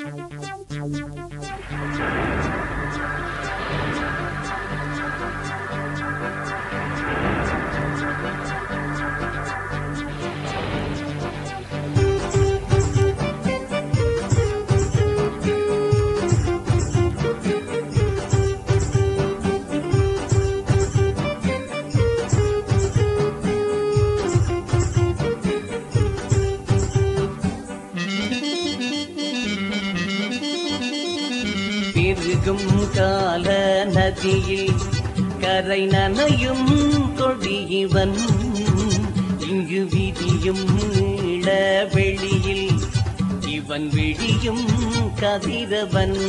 பெருகும் கால நதியில் கரை நனையும் கொடியவன் இங்கு விதியும் இள வெளியில் இவன் விழியும் கதிரவன்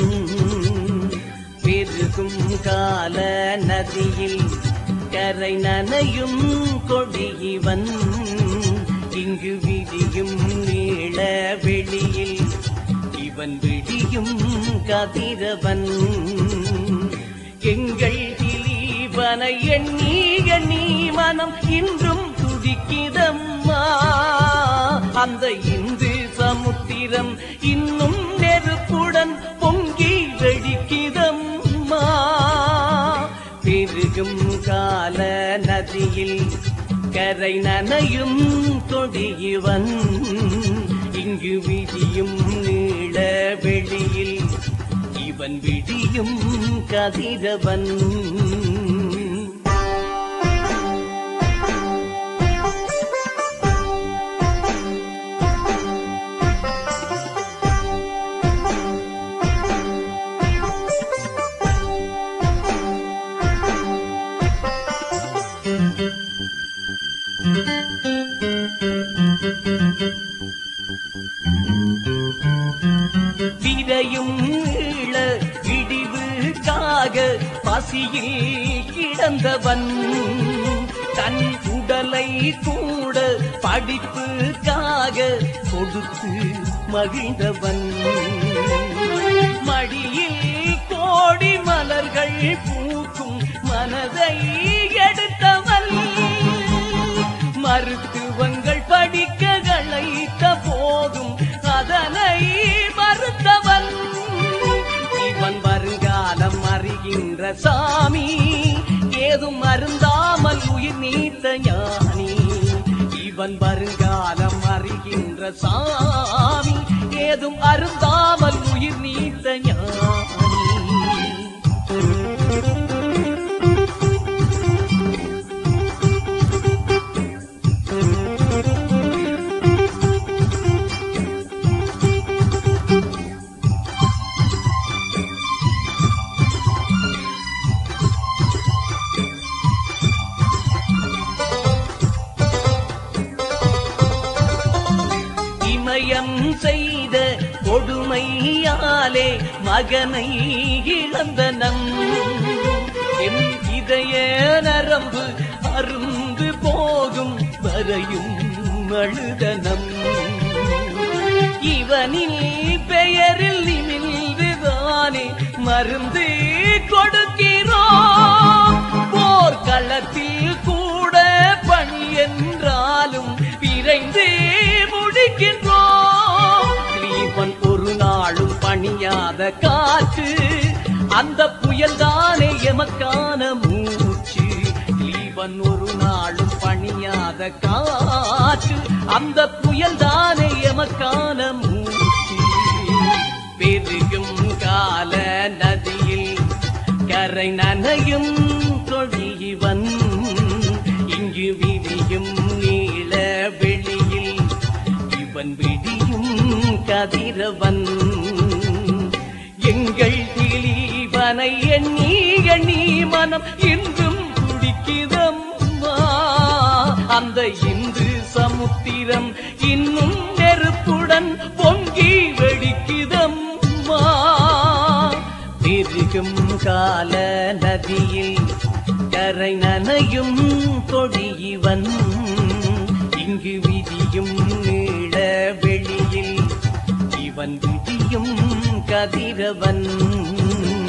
பெருகும் கால நதியில் கரை நனையும் கொடியவன் இங்கு விதியும் இள வெளியில் இவன் விடியும் கதிரவன் எங்கள் திலீபனை எண்ணி எண்ணி மனம் இன்றும் துடிக்கிதம்மா அந்த இந்து சமுத்திரம் இன்னும் நெருப்புடன் பொங்கி வெடிக்கிதம்மா பெருகும் கால நதியில் கரை நனையும் கொடியவன் இங்கு விதியும் நீள வெளியில் இவன் விடியும் கதிரவன் விரையும் ஈழ இடிவுக்காக பசியில் கிடந்தவன் தன் உடலை கூட படிப்புக்காக கொடுத்து மகிழ்ந்தவன் மடியில் கோடி மலர்கள் பூக்கும் மனதை எடுத்தவன் மருத்துவங்கள் படிக்க களைத்த போதும் அதனை மறுத்தவன் இவன் வருங்காலம் அறிகின்ற சாமி ஏதும் அருந்தாமல் உயிர் நீத்த ஞானி இவன் வருங்காலம் அறிகின்ற சாமி ஏதும் அருந்தாமல் உயிர் நீத்த ஞானி இமயம் செய்த கொடுமையாலே மகனை இழந்தனம் என் இதய நரம்பு அருந்து போகும் வரையும் அழுதனம் இவனில் பெயரில் நிமிழ்ந்துதானே மருந்து கொடுக்கிறோம் போர்க்களத்தில் கூட பணி என்றாலும் விரைந்து முடிக்கின்றோம் கிளீபன் ஒரு நாளும் பணியாத காற்று அந்த புயல் தானே எமக்கான மூச்சு கிளீபன் ஒரு நாளும் பணியாத காற்று அந்த புயல் தானே எமக்கான மூச்சு பெருகும் கால நதியில் கரை நனையும் தொழிவன் இங்கு விதியும் நீள வெளியில் இவன் விடியும் கதிரவன் எங்கள் திலீபனை எண்ணி எண்ணி மனம் இன்றும் துடிக்குதம்மா அந்த இந்து சமுத்திரம் இன்னும் நெருப்புடன் பொங்கி வெடிக்குதம்மா பெருகும் கால நதியில் கரை நனையும் கொடியவன் இங்கு விதியும் நீள வெளியில் இவன் விதியும் கதிரவன்